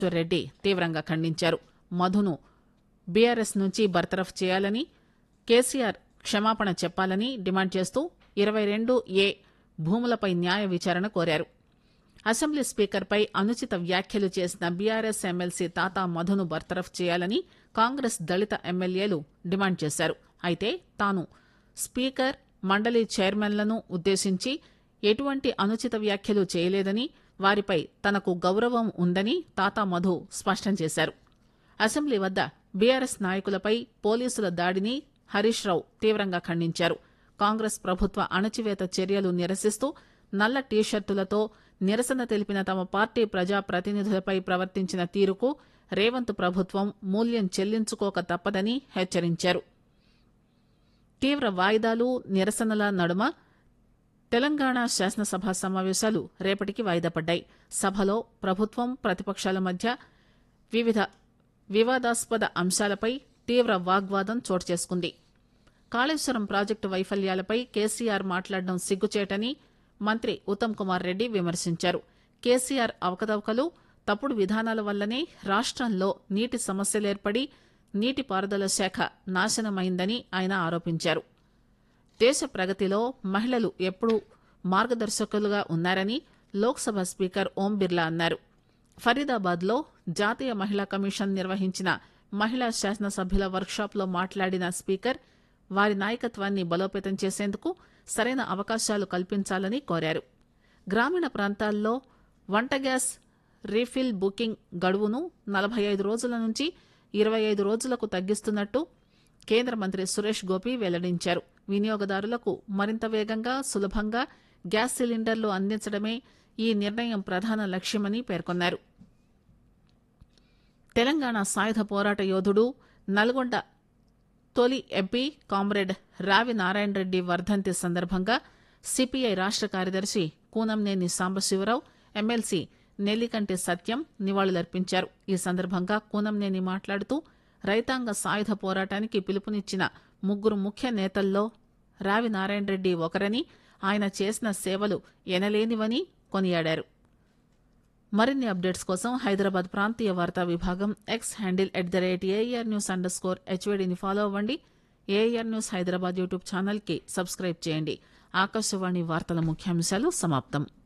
రెడ్డి తీవ్రంగా ఖండించారు మధును బీఆర్ఎస్ నుంచి బర్తరఫ్ చేయాలని కేసీఆర్ క్షమాపణ చెప్పాలని డిమాండ్ చేస్తూ ఇరవై రెండు ఏ భూములపై న్యాయ విచారణ కోరారు అసెంబ్లీ స్పీకర్పై అనుచిత వ్యాఖ్యలు చేసిన బీఆర్ఎస్ ఎమ్మెల్సీ తాతా మధును బర్తరఫ్ చేయాలని కాంగ్రెస్ దళిత ఎమ్మెల్యేలు డిమాండ్ చేశారు అయితే తాను స్పీకర్ మండలి చైర్మన్లను ఉద్దేశించి ఎటువంటి అనుచిత వ్యాఖ్యలు చేయలేదని వారిపై తనకు గౌరవం ఉందని తాతా మధు స్పష్టం చేశారు అసెంబ్లీ వద్ద బీఆర్ఎస్ నాయకులపై పోలీసుల దాడిని హరీష్ రావు తీవ్రంగా ఖండించారు కాంగ్రెస్ ప్రభుత్వ అణచివేత చర్యలు నిరసిస్తూ నల్ల టీషర్టులతో నిరసన తెలిపిన తమ పార్టీ ప్రజా ప్రతినిధులపై ప్రవర్తించిన తీరుకు రేవంత్ ప్రభుత్వం మూల్యం చెల్లించుకోక తప్పదని హెచ్చరించారు తీవ్ర వాయిదాలు నిరసనల నడుమ తెలంగాణ శాసనసభ సమావేశాలు రేపటికి వాయిదా పడ్డాయి సభలో ప్రభుత్వం ప్రతిపక్షాల మధ్య వివిధ వివాదాస్పద అంశాలపై తీవ్ర వాగ్వాదం చోటు చేసుకుంది కాళేశ్వరం ప్రాజెక్టు వైఫల్యాలపై కేసీఆర్ మాట్లాడడం సిగ్గుచేటని మంత్రి ఉత్తమ్ కుమార్ రెడ్డి విమర్శించారు కేసీఆర్ అవకతవకలు తప్పుడు విధానాల వల్లనే రాష్టంలో నీటి సమస్యలేర్పడి నీటిపారుదల శాఖ నాశనమైందని ఆయన ఆరోపించారు దేశ ప్రగతిలో మహిళలు ఎప్పుడూ మార్గదర్శకులుగా ఉన్నారని లోక్సభ స్పీకర్ ఓం బిర్లా అన్నారు ఫరీదాబాద్ లో జాతీయ మహిళా కమిషన్ నిర్వహించిన మహిళా శాసనసభ్యుల వర్క్షాప్ లో మాట్లాడిన స్పీకర్ వారి నాయకత్వాన్ని బలోపేతం చేసేందుకు సరైన అవకాశాలు కల్పించాలని కోరారు గ్రామీణ ప్రాంతాల్లో వంట గ్యాస్ రీఫిల్ బుకింగ్ గడువును నలభై ఐదు రోజుల నుంచి ఇరవై ఐదు రోజులకు తగ్గిస్తున్నట్టు కేంద్ర మంత్రి సురేష్ గోపి వెల్లడించారు వినియోగదారులకు మరింత వేగంగా సులభంగా గ్యాస్ సిలిండర్లు అందించడమే ఈ నిర్ణయం ప్రధాన లక్ష్యమని పేర్కొన్నారు తెలంగాణ సాయుధ పోరాట యోధుడు నల్గొండ తొలి ఎంపీ కామ్రేడ్ రావి నారాయణ రెడ్డి వర్ధంతి సందర్భంగా సిపిఐ రాష్ట కార్యదర్శి కూనంనేని సాంబశివరావు ఎమ్మెల్సీ నెల్లికంటి సత్యం నివాళులర్పించారు ఈ సందర్భంగా కూనంనేని మాట్లాడుతూ రైతాంగ సాయుధ పోరాటానికి పిలుపునిచ్చిన ముగ్గురు ముఖ్య నేతల్లో రావి నారాయణ రెడ్డి ఒకరని ఆయన చేసిన సేవలు ఎనలేనివని కొనియాడారు మరిన్ని అప్డేట్స్ కోసం హైదరాబాద్ ప్రాంతీయ వార్తా విభాగం X handle at the rate AR news under score హెచ్వేడిని ఫాలో అవ్వండి AR news Hyderabad YouTube channel కి సబ్స్క్రైబ్ చేయండి ఆకాశవాణి వార్తల ముఖ్యాంశాలు సమాప్తం